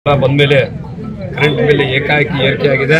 ಬಂದ್ಮೇಲೆ current bill ಏಕಾಏಕಿ ಏರಿಕೆ ಆಗಿದೆ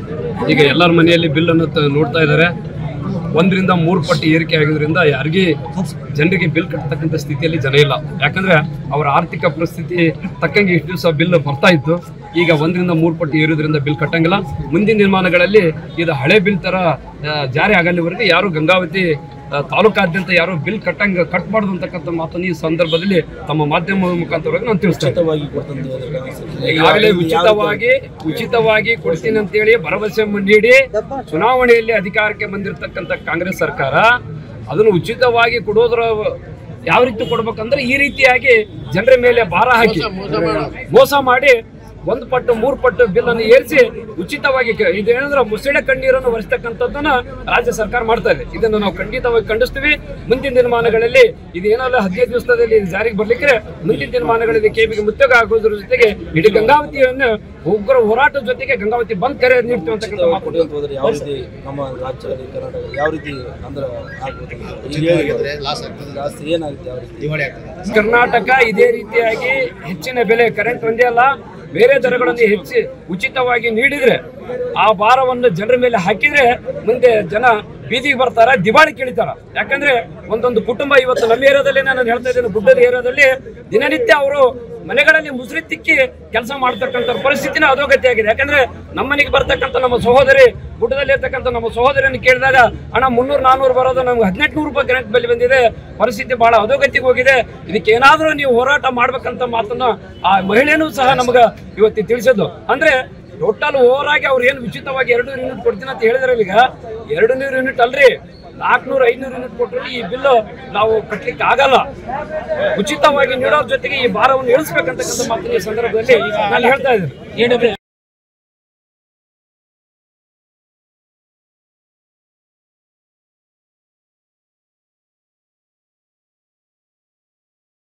ಈಗ ಎಲ್ಲರ ಮನೆಯಲ್ಲಿ ಬಿಲ್ ಅನ್ನು ತ- ನೋಡ್ತಾ ಇದ್ದಾರೆ ಒಂದರಿಂದ ಮೂರು ಪಟ್ಟು ಏರಿಕೆ ಆಗಿದ್ರಿಂದ ಯಾರಿಗೂ ಜನರಿಗೆ ಬಿಲ್ ಕಟ್ಟತಕ್ಕಂಥ ಸ್ಥಿತಿಯಲ್ಲಿ ಜನ ಇಲ್ಲ ಯಾಕಂದ್ರೆ ಅವರ ಆರ್ಥಿಕ ಪರಿಸ್ಥಿತಿ ತಕ್ಕಂಗೆ ಇಷ್ಟು ದಿವಸ ಬಿಲ್ ಬರ್ತಾ ಇತ್ತು ಈಗ ಒಂದರಿಂದ ಮೂರು ಪಟ್ಟು ಏರೋದ್ರಿಂದ ಬಿಲ್ ಕಟ್ಟಂಗಿಲ್ಲ ಮುಂದಿನ ದಿನಮಾನಗಳಲ್ಲಿ ಇದು ಹಳೆ ಬಿಲ್ ತರ ಆ, ಜಾರಿ ಆಗಲಿವರೆಗೆ ಯಾರು ಗಂಗಾವತಿ ಆ, ತಾಲೂಕಾದ್ಯಂತ ಯಾರು ಬಿಲ್ ಕಟ್ಟಂಗ ಕಟ್ಬಾರ್ದು ಅಂತಕ್ಕಂಥ ಮಾತನ್ನು ಈ ಸಂದರ್ಭದಲ್ಲಿ ತಮ್ಮ ಮಾಧ್ಯಮದ ಮುಖಾಂತರವಾಗಿ ನಾನು ತಿಳಿಸ್ತಾ ಇದ್ದೀನಿ. ಉಚಿತವಾಗಿ ಕೊಡ್ತಂದು ಅದಕ್ಕೆ ಈಗಾಗಲೇ ಉಚಿತವಾಗಿ ಉಚಿತವಾಗಿ ಕೊಡ್ತೀನಿ ಅಂತೇಳಿ ಭರವಸೆ ನೀಡಿ ಚುನಾವಣೆಯಲ್ಲಿ ಅಧಿಕಾರಕ್ಕೆ ಬಂದಿರತಕ್ಕಂಥ ಕಾಂಗ್ರೆಸ್ ಸರ್ಕಾರ ಅದನ್ನು ಉಚಿತವಾಗಿ ಕೊಡೋದ್ರ ಯಾವ ರೀತಿ ಕೊಡ್ಬೇಕಂದ್ರೆ ಈ ರೀತಿಯಾಗಿ ಜನರ ಮೇಲೆ ಭಾರ ಹಾಕಿ ಮೋಸ ಮಾಡಿ ಒಂದು ಪಟ್ಟು ಮೂರು ಪಟ್ಟು ಬಿಲ್ ಅನ್ನು ಏರಿಸಿ ಉಚಿತವಾಗಿ ಕ- ಇದೇನಂದ್ರೆ ಮುಸುಳೆ ಕಣ್ಣೀರನ್ನು ಒರೆಸ್ತಕ್ಕಂಥದ್ದನ್ನ ರಾಜ್ಯ ಸರ್ಕಾರ ಮಾಡ್ತಾ ಇದೆ ಇದನ್ನು ನಾವು ಖಂಡಿತವಾಗಿ ಖಂಡಿಸ್ತೀವಿ ಮುಂದಿನ ದಿನಮಾನಗಳಲ್ಲಿ ಇದೇನಲ್ಲ ಹದಿನೈದು ದಿವಸದಲ್ಲಿ ಇದು ಜಾರಿಗೆ ಬರ್ಲಿಕ್ಕೆ ಮುಂದಿನ ದಿನಮಾನಗಳಲ್ಲಿ ಕೆಬಿಗೆ ಮುತ್ತಗ ಆಗೋದ್ರ ಜೊತೆಗೆ ಇಡೀ ಗಂಗಾವತಿಯನ್ನು ಉಗ್ರ ಹೋರಾಟದ ಜೊತೆಗೆ ಗಂಗಾವತಿ ಬಂದ್ ಕರೆ ನೀಡ್ತೀವಿ ಅಂತಕ್ಕಂಥ ಮಾತು ಕೊಡುವಂತ ಹೋದ್ರೆ ಯಾವ ರೀತಿ ನಮ್ಮ ರಾಜ್ಯದಲ್ಲಿ ಕರ್ನಾಟಕ ಯಾವ ರೀತಿ ಅಂದ್ರೆ ಆಗ್ಬೋದು ಈಗ ಹೇಳಿದ್ರೆ ಜಾಸ್ತಿ ಏನಾಗುತ್ತೆ ಯಾವ ರೀತಿ ಕರ್ನಾಟಕ ಇದೇ ರೀತಿಯಾಗಿ ಹೆಚ್ಚಿನ ಬೆಲೆ ಕರೆಂಟ್ ಒಂದೇ ಅಲ್ಲ ಬೇರೆ ದರಗಳನ್ನು ಹೆಚ್ಚಿ ಉಚಿತವಾಗಿ ನೀಡಿದ್ರೆ ಆ ಭಾರವನ್ನು ಜನರ ಮೇಲೆ ಹಾಕಿದ್ರೆ ಮುಂದೆ ಜನ ಬೀದಿಗೆ ಬರ್ತಾರ ದಿವಾಳಿ ಕೇಳಿತಾರ ಯಾಕಂದ್ರೆ ಒಂದೊಂದು ಕುಟುಂಬ ಇವತ್ತು ನಮ್ಮ ಏರಿಯಾದಲ್ಲಿ ನಾನು ಹೇಳ್ತಾ ಇದ್ದೇನೆ ಗುಡ್ಡದ ಏರಿಯಾದಲ್ಲಿ ದಿನನಿತ್ಯ ಅವರು ಮನೆಗಳಲ್ಲಿ ಮುಸುರಿ ತಿಕ್ಕಿ ಕೆಲಸ ಮಾಡ್ತಕ್ಕಂಥ ಪರಿಸ್ಥಿತಿನ ಅಧೋಗತಿ ಆಗಿದೆ ಯಾಕಂದ್ರೆ ನಮ್ಮ ಮನೆಗೆ ಬರ್ತಕ್ಕಂಥ ನಮ್ಮ ಸಹೋದರಿ ಗುಡ್ಡದಲ್ಲಿ ಇರ್ತಕ್ಕಂಥ ನಮ್ಮ ಸಹೋದರಿಯನ್ನು ಕೇಳಿದಾಗ ಹಣ ಮುನ್ನೂರು ನಾನ್ನೂರು ಬರೋದು ನಮ್ಗೆ ಹದಿನೆಂಟು ನೂರು ರೂಪಾಯಿ ಕರೆಂಟ್ ಬಿಲ್ ಬಂದಿದೆ ಪರಿಸ್ಥಿತಿ ಬಹಳ ಅಧೋಗತಿಗೆ ಹೋಗಿದೆ ಇದಕ್ಕೆ ಏನಾದರೂ ನೀವು ಹೋರಾಟ ಮಾಡ್ಬೇಕಂತ ಮಾತನ್ನ ಆ ಮಹಿಳೆನೂ ಸಹ ನಮ್ಗೆ ಇವತ್ತು ತಿಳಿಸಿದ್ದು ಅಂದ್ರೆ ಟೋಟಲ್ ಓವರ್ ಆಗಿ ಅವ್ರು ಏನು ಉಚಿತವಾಗಿ ಎರಡು ಯೂನಿಟ್ ಕೊಡ್ತೀನಿ ಅಂತ ಹೇಳಿದ್ರಲ್ಲ ಈಗ ಎರಡು ನೂರು ಯೂನಿಟ್ ಅಲ್ರಿ ನಾಲ್ಕುನೂರು ಐನೂರು ಯೂನಿಟ್ ಕೊಟ್ಟರೆ ಈ ಬಿಲ್ಲು ನಾವು ಕಟ್ಲಿಕ್ಕೆ ಆಗಲ್ಲ ಉಚಿತವಾಗಿ ನೀಡೋದ್ರ ಜೊತೆಗೆ ಈ ಭಾರವನ್ನು ಇಳಿಸ್ಬೇಕಂತಕ್ಕಂಥ ಮಾತಿನ ಈ ಸಂದರ್ಭದಲ್ಲಿ ನಾನು ಹೇಳ್ತಾ ಇದ್ದೀನಿ